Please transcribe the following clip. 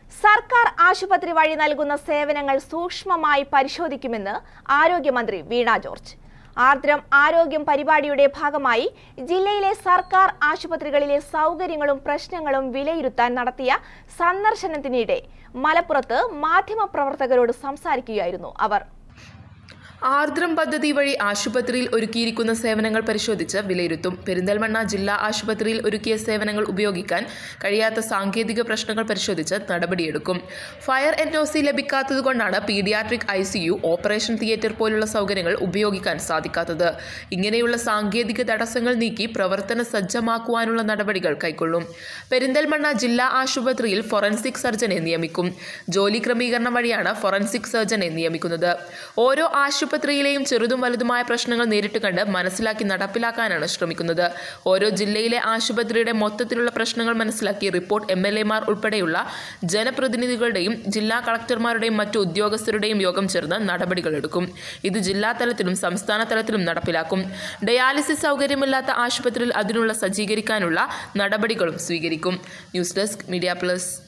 സർക്കാർ ആശുപത്രി വഴി നൽകുന്ന സേവനങ്ങൾ സൂക്ഷ്മമായി പരിശോധിക്കുമെന്ന് ആരോഗ്യമന്ത്രി വീണ ജോർജ് ആർദ്രം ആരോഗ്യം പരിപാടിയുടെ ഭാഗമായി ജില്ലയിലെ സർക്കാർ ആശുപത്രികളിലെ സൗകര്യങ്ങളും പ്രശ്നങ്ങളും വിലയിരുത്താൻ നടത്തിയ സന്ദർശനത്തിനിടെ മലപ്പുറത്ത് മാധ്യമപ്രവർത്തകരോട് സംസാരിക്കുകയായിരുന്നു അവർ ആർദ്രം പദ്ധതി വഴി ആശുപത്രിയിൽ ഒരുക്കിയിരിക്കുന്ന സേവനങ്ങൾ പരിശോധിച്ച് വിലയിരുത്തും പെരിന്തൽമണ്ണ ജില്ലാ ആശുപത്രിയിൽ ഒരുക്കിയ സേവനങ്ങൾ ഉപയോഗിക്കാൻ കഴിയാത്ത സാങ്കേതിക പ്രശ്നങ്ങൾ പരിശോധിച്ച് നടപടിയെടുക്കും ഫയർ എൻ ഒ സി ലഭിക്കാത്തതുകൊണ്ടാണ് paediatric I C U operation theatre പോലുള്ള സൗകര്യങ്ങൾ ഉപയോഗിക്കാൻ സാധിക്കാത്തത് ഇങ്ങനെയുള്ള സാങ്കേതിക തടസ്സങ്ങൾ നീക്കി പ്രവർത്തന സജ്ജമാക്കുവാനുള്ള നടപടികൾ കൈക്കൊള്ളും പെരിന്തൽമണ്ണ ജില്ലാ ആശുപത്രിയിൽ ഫോറൻസിക് സർജനെ നിയമിക്കും ജോലി ക്രമീകരണം വഴിയാണ് ഫോറൻസിക് സർജനെ നിയമിക്കുന്നത് ഓരോ ആശുപത്രിയിലെയും ചെറുതും വലുതുമായ പ്രശ്നങ്ങൾ നേരിട്ട് കണ്ട് മനസ്സിലാക്കി നടപ്പിലാക്കാനാണ് ശ്രമിക്കുന്നത് ഓരോ ജില്ലയിലെ ആശുപത്രിയുടെ മൊത്തത്തിലുള്ള പ്രശ്നങ്ങൾ മനസ്സിലാക്കി റിപ്പോർട്ട് എം എൽ എമാർ ഉൾപ്പെടെയുള്ള ജനപ്രതിനിധികളുടെയും ജില്ലാ കളക്ടർമാരുടെയും മറ്റു ഉദ്യോഗസ്ഥരുടെയും യോഗം ചേർന്ന് നടപടികളെടുക്കും ഇത് ജില്ലാ തലത്തിലും സംസ്ഥാന തലത്തിലും നടപ്പിലാക്കും ഡയാലിസിസ് സൗകര്യമില്ലാത്ത ആശുപത്രിയിൽ അതിനുള്ള സജ്ജീകരിക്കാനുള്ള നടപടികളും സ്വീകരിക്കും ന്യൂസ് ഡെസ്ക് മീഡിയ പ്ലസ്